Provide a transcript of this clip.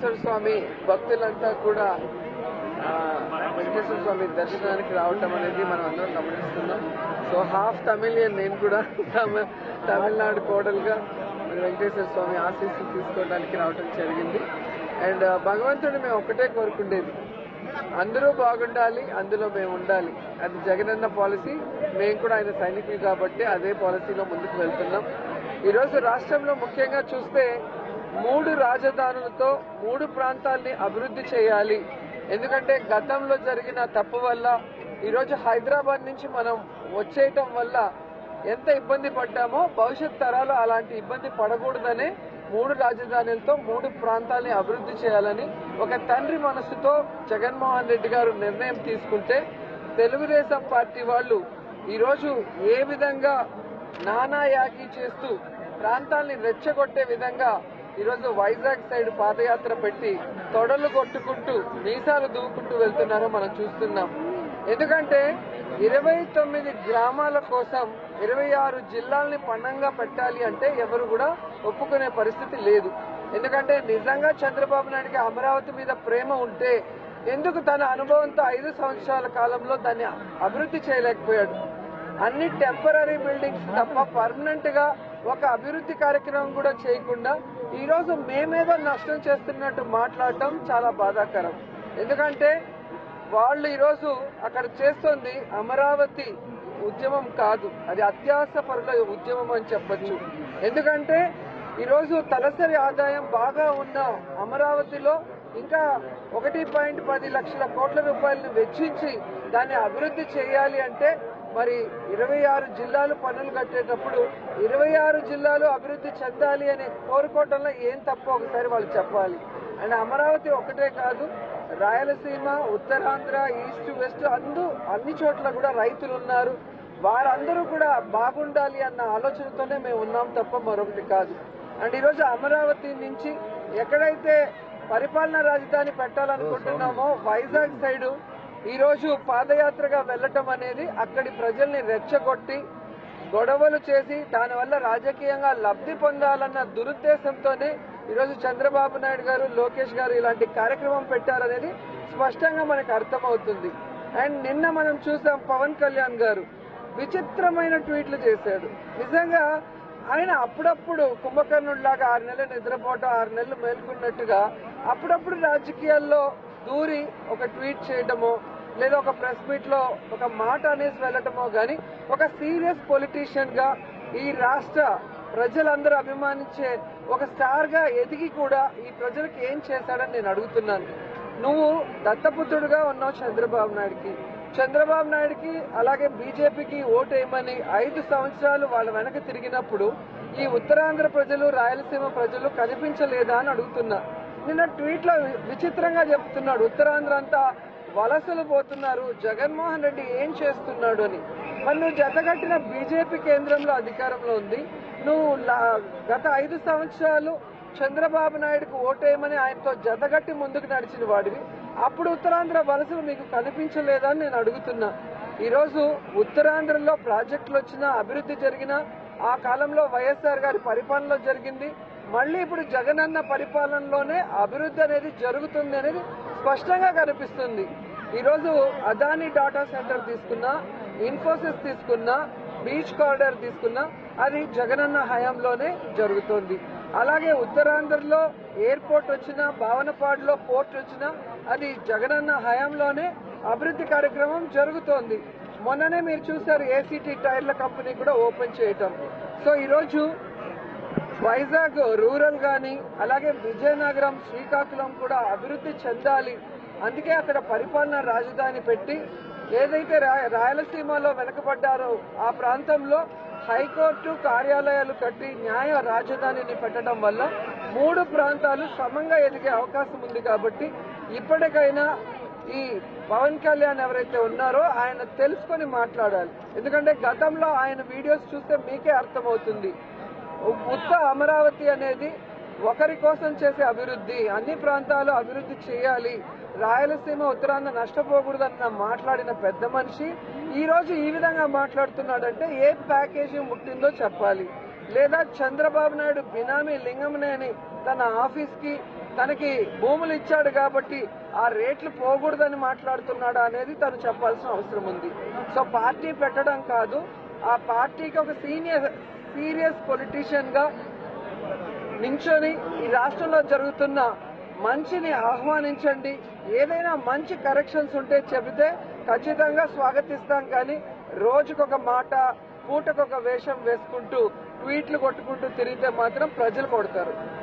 వెంకటేశ్వర స్వామి భక్తులంతా కూడా ఆ, వెంకటేశ్వర స్వామి దర్శనానికి రావటం అనేది మనం అందరం గమనిస్తున్నాం సో హాఫ్ తమిళియన్ నేను కూడా తమి- తమిళనాడు కోడలుగా మరి వెంకటేశ్వర స్వామి ఆశీస్సులు తీసుకోవడానికి రావటం జరిగింది అండ్ భగవంతుడు మేము ఒకటే కోరుకుండేది అందరూ బాగుండాలి అందులో మేము ఉండాలి అది జగనన్న పాలసీ మేము కూడా ఆయన సైనికులు కాబట్టి అదే పాలసీలో ముందుకు వెళ్తున్నాం ఈరోజు రాష్ట్రంలో ముఖ్యంగా చూస్తే మూడు రాజధానులతో మూడు ప్రాంతాల్ని అభివృద్ధి చేయాలి ఎందుకంటే గతంలో జరిగిన తప్పు వల్ల ఈరోజు హైదరాబాద్ నుంచి మనం వచ్చేయటం వల్ల ఎంత ఇబ్బంది పడ్డామో భవిష్యత్ తరాలు అలాంటి ఇబ్బంది పడకూడదనే మూడు రాజధానులతో మూడు ప్రాంతాల్ని అభివృద్ధి చేయాలని ఒక తండ్రి మనసుతో జగన్మోహన్ రెడ్డి గారు నిర్ణయం తీసుకుంటే తెలుగుదేశం పార్టీ వాళ్ళు ఈరోజు ఏ విధంగా నానా యాగి చేస్తూ ప్రాంతాల్ని రెచ్చగొట్టే విధంగా ఈరోజు వైజాగ్ సైడ్ పాదయాత్ర పెట్టి తొడలు కొట్టుకుంటూ మీసాలు దూకుంటూ వెళ్తున్నారో మనం చూస్తున్నాం ఎందుకంటే ఇరవై తొమ్మిది గ్రామాల కోసం ఇరవై ఆరు జిల్లాల్ని పన్నంగా పెట్టాలి అంటే ఎవరు కూడా ఒప్పుకునే పరిస్థితి లేదు ఎందుకంటే నిజంగా చంద్రబాబు నాయుడికి అమరావతి మీద ప్రేమ ఉంటే ఎందుకు తన అనుభవంతో ఐదు సంవత్సరాల కాలంలో దాన్ని అభివృద్ధి చేయలేకపోయాడు అన్ని టెంపరీ బిల్డింగ్స్ తప్ప పర్మనెంట్ గా ఒక అభివృద్ధి కార్యక్రమం కూడా చేయకుండా ఈ రోజు మేమేదో నష్టం చేస్తున్నట్టు మాట్లాడటం చాలా బాధాకరం ఎందుకంటే వాళ్ళు ఈరోజు అక్కడ చేస్తోంది అమరావతి ఉద్యమం కాదు అది అత్యాస పరుల ఉద్యమం అని చెప్పొచ్చు ఎందుకంటే ఈరోజు తలసరి ఆదాయం బాగా ఉన్న అమరావతిలో ఇంకా ఒకటి పాయింట్ పది లక్షల కోట్ల రూపాయలను వెచ్చించి దాన్ని అభివృద్ధి చేయాలి అంటే మరి ఇరవై ఆరు జిల్లాలు పన్నులు కట్టేటప్పుడు ఇరవై ఆరు జిల్లాలు అభివృద్ధి చెందాలి అని కోరుకోవడంలో ఏం తప్ప ఒకసారి వాళ్ళు చెప్పాలి అండ్ అమరావతి ఒకటే కాదు రాయలసీమ ఉత్తరాంధ్ర ఈస్ట్ వెస్ట్ అందు అన్ని చోట్ల కూడా రైతులు ఉన్నారు వారందరూ కూడా బాగుండాలి అన్న ఆలోచనతోనే మేము ఉన్నాం తప్ప మరొకటి కాదు అండ్ ఈరోజు అమరావతి నుంచి ఎక్కడైతే పరిపాలనా రాజధాని పెట్టాలనుకుంటున్నామో వైజాగ్ సైడు ఈ రోజు పాదయాత్రగా వెళ్ళటం అనేది అక్కడి ప్రజల్ని రెచ్చగొట్టి గొడవలు చేసి దానివల్ల రాజకీయంగా లబ్ధి పొందాలన్న దురుద్దేశంతోనే ఈరోజు చంద్రబాబు నాయుడు గారు లోకేష్ గారు ఇలాంటి కార్యక్రమం పెట్టారనేది స్పష్టంగా మనకు అర్థమవుతుంది అండ్ నిన్న మనం చూసాం పవన్ కళ్యాణ్ గారు విచిత్రమైన ట్వీట్లు చేశాడు నిజంగా ఆయన అప్పుడప్పుడు కుంభకర్ణుడిలాగా ఆరు నెలలు నిద్రపోవటం ఆరు నెలలు మేల్కొన్నట్టుగా అప్పుడప్పుడు రాజకీయాల్లో దూరి ఒక ట్వీట్ చేయటమో లేదా ఒక ప్రెస్ మీట్ లో ఒక మాట అనేసి వెళ్ళటమో గాని ఒక సీరియస్ పొలిటీషియన్ గా ఈ రాష్ట్ర ప్రజలందరూ అభిమానించే ఒక స్టార్ గా ఎదిగి కూడా ఈ ప్రజలకు ఏం చేశాడని నేను అడుగుతున్నాను నువ్వు దత్తపుత్రుడుగా ఉన్నావు చంద్రబాబు నాయుడికి చంద్రబాబు నాయుడికి అలాగే బీజేపీకి ఓటేయమని ఐదు సంవత్సరాలు వాళ్ళ వెనక తిరిగినప్పుడు ఈ ఉత్తరాంధ్ర ప్రజలు రాయలసీమ ప్రజలు కనిపించలేదా అని అడుగుతున్నా నిన్న ట్వీట్ లో విచిత్రంగా చెప్తున్నాడు ఉత్తరాంధ్ర అంతా వలసలు పోతున్నారు జగన్మోహన్ రెడ్డి ఏం చేస్తున్నాడు అని మరి నువ్వు జతగట్టిన బీజేపీ కేంద్రంలో అధికారంలో ఉంది నువ్వు లా- గత ఐదు సంవత్సరాలు చంద్రబాబు నాయుడుకు ఓటేయమని ఆయనతో జతగట్టి ముందుకు నడిచిన వాడివి అప్పుడు ఉత్తరాంధ్ర వలసలు మీకు కనిపించలేదా అని నేను అడుగుతున్నా ఈరోజు ఉత్తరాంధ్రలో ప్రాజెక్టులు వచ్చినా అభివృద్ధి జరిగినా ఆ కాలంలో వైఎస్ఆర్ గారి పరిపాలనలో జరిగింది మళ్ళీ ఇప్పుడు జగనన్న పరిపాలనలోనే అభివృద్ధి అనేది జరుగుతుంది అనేది స్పష్టంగా కనిపిస్తుంది ఈరోజు అదానీ డాటా సెంటర్ తీసుకున్నా ఇన్ఫోసిస్ తీసుకున్నా బీచ్ కారిడార్ తీసుకున్నా అది జగనన్న హయాంలోనే జరుగుతోంది అలాగే ఉత్తరాంధ్రలో ఎయిర్పోర్ట్ వచ్చినా భావనపాడులో పోర్ట్ వచ్చినా అది జగనన్న హయాంలోనే అభివృద్ధి కార్యక్రమం జరుగుతోంది మొన్ననే మీరు చూశారు ఏసీటీ టైర్ల కంపెనీ కూడా ఓపెన్ చేయటం సో ఈరోజు వైజాగ్ రూరల్ గాని అలాగే విజయనగరం శ్రీకాకుళం కూడా అభివృద్ధి చెందాలి అందుకే అక్కడ పరిపాలనా రాజధాని పెట్టి ఏదైతే రా- రాయలసీమలో వెనకబడ్డారో ఆ ప్రాంతంలో హైకోర్టు కార్యాలయాలు కట్టి న్యాయ రాజధానిని పెట్టడం వల్ల మూడు ప్రాంతాలు సమంగా ఎదిగే అవకాశం ఉంది కాబట్టి ఇప్పటికైనా ఈ పవన్ కళ్యాణ్ ఎవరైతే ఉన్నారో ఆయన తెలుసుకొని మాట్లాడాలి ఎందుకంటే గతంలో ఆయన వీడియోస్ చూస్తే మీకే అర్థమవుతుంది ఉత్త అమరావతి అనేది ఒకరి కోసం చేసే అభివృద్ధి అన్ని ప్రాంతాలు అభివృద్ధి చేయాలి రాయలసీమ ఉత్తరాంధ్ర నష్టపోకూడదన్న మాట్లాడిన పెద్ద మనిషి ఈ రోజు ఈ విధంగా మాట్లాడుతున్నాడంటే ఏ ప్యాకేజీ ముట్టిందో చెప్పాలి లేదా చంద్రబాబు నాయుడు బినామీ లింగంనేని తన ఆఫీస్ కి తనకి భూములు ఇచ్చాడు కాబట్టి ఆ రేట్లు పోకూడదని మాట్లాడుతున్నాడా అనేది తను చెప్పాల్సిన అవసరం ఉంది సో పార్టీ పెట్టడం కాదు ఆ పార్టీకి ఒక సీనియర్ సీరియస్ పొలిటీషియన్ గా నించొని ఈ రాష్ట్రంలో జరుగుతున్న మంచిని ఆహ్వానించండి ఏదైనా మంచి కరెక్షన్స్ ఉంటే చెబితే ఖచ్చితంగా స్వాగతిస్తాం కానీ రోజుకొక మాట పూటకొక వేషం వేసుకుంటూ ట్వీట్లు కొట్టుకుంటూ తిరిగితే మాత్రం ప్రజలు కొడతారు